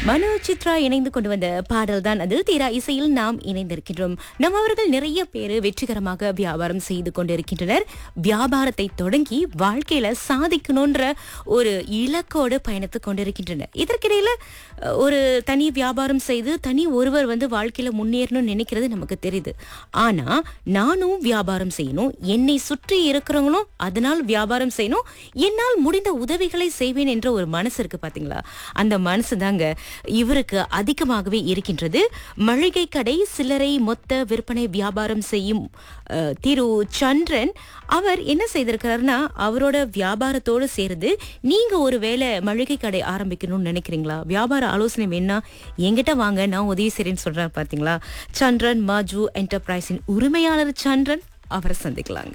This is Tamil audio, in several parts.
மனோ சித்ரா இணைந்து கொண்டு வந்த பாடல் தான் அது தீரா இசையில் நாம் இணைந்திருக்கின்றோம் நம்ம அவர்கள் நிறைய பேர் வெற்றிகரமாக வியாபாரம் செய்து கொண்டிருக்கின்றனர் வியாபாரத்தை தொடங்கி வாழ்க்கையில சாதிக்கணும்ன்ற ஒரு இலக்கோடு பயணித்து கொண்டிருக்கின்றனர் இதற்கிடையில அஹ், ஒரு தனி வியாபாரம் செய்து தனி ஒருவர் வந்து வாழ்க்கையில முன்னேறணும்னு நினைக்கிறது நமக்கு தெரியுது ஆனா நானும் வியாபாரம் செய்யணும் என்னை சுற்றி இருக்கிறவங்களும் அதனால் வியாபாரம் செய்யணும் என்னால் முடிந்த உதவிகளை செய்வேன் என்ற ஒரு மனசு இருக்கு பாத்தீங்களா அந்த மனசு தாங்க இவருக்கு அதிகமாகவே இருக்கின்றது மளிகை கடை சில்லறை மொத்த விற்பனை வியாபாரம் செய்யும் அஹ், திரு சந்திரன் அவர் என்ன செய்திருக்கிறாருன்னா அவரோட வியாபாரத்தோடு சேர்ந்து நீங்க ஒரு வேளை மளிகை கடை ஆரம்பிக்கணும்னு நினைக்கிறீங்களா வியாபார ஆலோசனை வேணா என்கிட்ட வாங்க நான் உதவி செய்றேன்னு சொல்றேன் பாத்தீங்களா சந்திரன் மாஜு என்டர்பிரைஸின் உரிமையாளர் சந்திரன் அவரை சந்திக்கலாங்க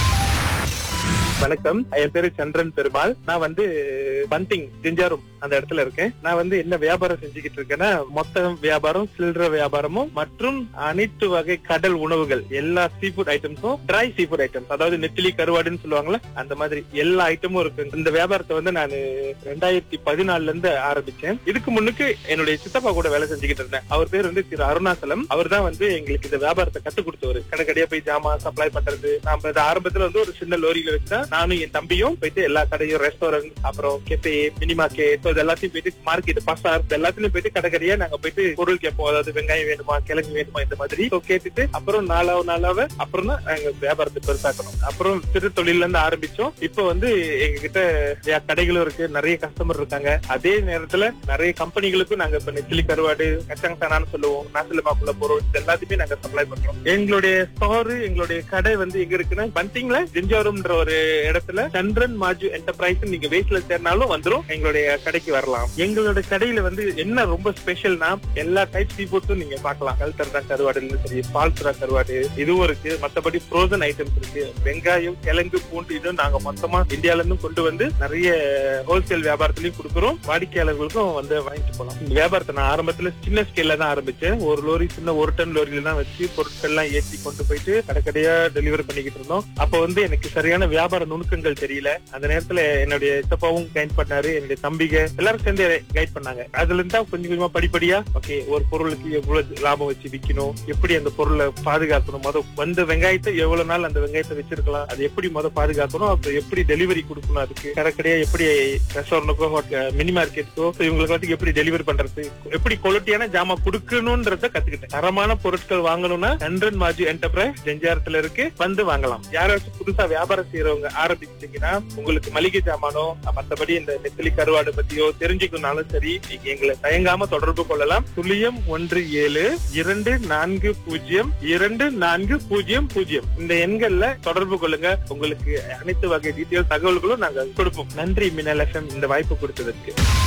வணக்கம் என் பேரு சந்திரன் பெருமாள் நான் வந்து பந்திங் ஜிஞ்சாரும் அந்த இடத்துல இருக்கேன் நான் வந்து என்ன வியாபாரம் செஞ்சுக்கிட்டு இருக்கேன்னா மொத்த வியாபாரம் சில்லற வியாபாரமும் மற்றும் அனைத்து வகை கடல் உணவுகள் எல்லா சீ ஃபுட் ஐட்டம்ஸும் ட்ரை சீ ஃபுட் ஐட்டம்ஸ் அதாவது நெத்திலி கருவாடுன்னு சொல்லுவாங்கல்ல அந்த மாதிரி எல்லா ஐட்டமும் இருக்கு இந்த வியாபாரத்தை வந்து நான் ரெண்டாயிரத்தி பதினாலுல இருந்து ஆரம்பிச்சேன் இதுக்கு முன்னுக்கு என்னுடைய சித்தப்பா கூட வேலை செஞ்சுக்கிட்டு இருந்தேன் அவர் பேர் வந்து திரு அருணாசலம் அவர் தான் வந்து எங்களுக்கு இந்த வியாபாரத்தை கத்து கொடுத்தவர் கடைக்கடையா போய் ஜாமா சப்ளை பண்றது நாம இது ஆரம்பத்துல வந்து ஒரு சின்ன லோரியில வச்சா நானும் என் தம்பியும் போயிட்டு எல்லா கடையும் ரெஸ்டாரண்ட் அப்புறம் கெஃபே மினி மார்க்கெட் இது எல்லாத்தையும் போயிட்டு மார்க்கெட் பசார் இது எல்லாத்துலயும் போயிட்டு கடைக்கடையா நாங்க போயிட்டு பொருள் கேட்போம் அதாவது வெங்காயம் வேணுமா கிழங்கு வேணுமா இந்த மாதிரி So கேட்டுட்டு அப்புறம் நாலாவது நாளாவ அப்புறம் தான் நாங்க வியாபாரத்தை பெருசாக்கணும் அப்புறம் சிறு தொழில இருந்து ஆரம்பிச்சோம் இப்போ வந்து எங்க கிட்ட நிறைய கடைகளும் இருக்கு நிறைய கஸ்டமர் இருக்காங்க அதே நேரத்துல நிறைய கம்பெனிகளுக்கும் நாங்க இப்ப நெத்திலி கருவாடு கச்சங் சனான்னு சொல்லுவோம் நாசிலமாக்குள்ள பொருள் இது எல்லாத்தையுமே நாங்க சப்ளை பண்றோம் எங்களுடைய ஸ்டோர் எங்களுடைய கடை வந்து எங்க இருக்குன்னா பந்திங்ல ஜிஞ்சாரம்ன்ற ஒரு இடத்துல சந்திரன் மாஜு என்டர்பிரைஸ் நீங்க வேஸ்ட்ல சேர்னாலும் வந்துரும் எங்களுடைய கடைக்கு வரலாம் எங்களோட கடையில வந்து என்ன ரொம்ப ஸ்பெஷல்னா எல்லா டைப் சீ ஃபுட்ஸும் நீங்க பார்க்கலாம் கல்தரா கருவாடு சரி பால்சுரா கருவாடு இதுவும் இருக்கு மத்தபடி ஃப்ரோசன் ஐட்டம்ஸ் இருக்கு வெங்காயம் கிழங்கு பூண்டு இதுவும் நாங்க மொத்தமா இந்தியால இருந்து கொண்டு வந்து நிறைய ஹோல்சேல் வியாபாரத்திலயும் கொடுக்குறோம் வாடிக்கையாளர்களுக்கும் வந்து வாங்கிட்டு போலாம் இந்த வியாபாரத்தை நான் ஆரம்பத்துல சின்ன ஸ்கேல்ல தான் ஆரம்பிச்சேன் ஒரு லோரி சின்ன ஒரு டன் லோரியில தான் வச்சு பொருட்கள் எல்லாம் ஏற்றி கொண்டு போயிட்டு கடைக்கடையா டெலிவரி பண்ணிக்கிட்டு இருந்தோம் அப்ப வந்து எனக்கு சரியான வியாபார நுணுக்கங்கள் தெரியல அந்த நேரத்துல என்னுடைய சித்தப்பாவும் கைட் பண்ணாரு என்னுடைய தம்பிக எல்லாரும் சேர்ந்து கைட் பண்ணாங்க அதுல இருந்தா கொஞ்சம் கொஞ்சமா படிப்படியா ஓகே ஒரு பொருளுக்கு எவ்வளவு லாபம் வச்சு விக்கணும் எப்படி அந்த பொருளை பாதுகாக்கணும் முத வந்த வெங்காயத்தை எவ்வளவு நாள் அந்த வெங்காயத்தை வச்சிருக்கலாம் அது எப்படி முத பாதுகாக்கணும் அப்புறம் எப்படி டெலிவரி கொடுக்கணும் அதுக்கு கடைக்கடையா எப்படி ரெஸ்டாரண்ட்டுக்கோ மினி மார்க்கெட்டுக்கோ இவங்களுக்கு வந்து எப்படி டெலிவரி பண்றது எப்படி குவாலிட்டியான ஜாமா கொடுக்கணும்ன்றத கத்துக்கிட்டேன் தரமான பொருட்கள் வாங்கணும்னா சந்திரன் மாஜி என்டர்பிரைஸ் ஜெஞ்சாரத்துல இருக்கு வந்து வாங்கலாம் யாராச்சும் புதுசா வியாபாரம் செய்யறவங்க ஆரம்பிச்சீங்கன்னா உங்களுக்கு மளிகை ஜாமானோ மத்தபடி இந்த நெத்திலி கருவாடு பத்தியோ தெரிஞ்சுக்கணும்னாலும் சரி நீங்க எங்களை தயங்காம தொடர்பு கொள்ளலாம் துல்லியம் ஒன்று ஏழு இரண்டு நான்கு பூஜ்ஜியம் இரண்டு நான்கு பூஜ்ஜியம் பூஜ்ஜியம் இந்த எண்கள்ல தொடர்பு கொள்ளுங்க உங்களுக்கு அனைத்து வகை டீட்டெயில் தகவல்களும் நாங்க கொடுப்போம் நன்றி மினல் எஃப்எம் இந்த வாய்ப்பு கொடுத்ததற்கு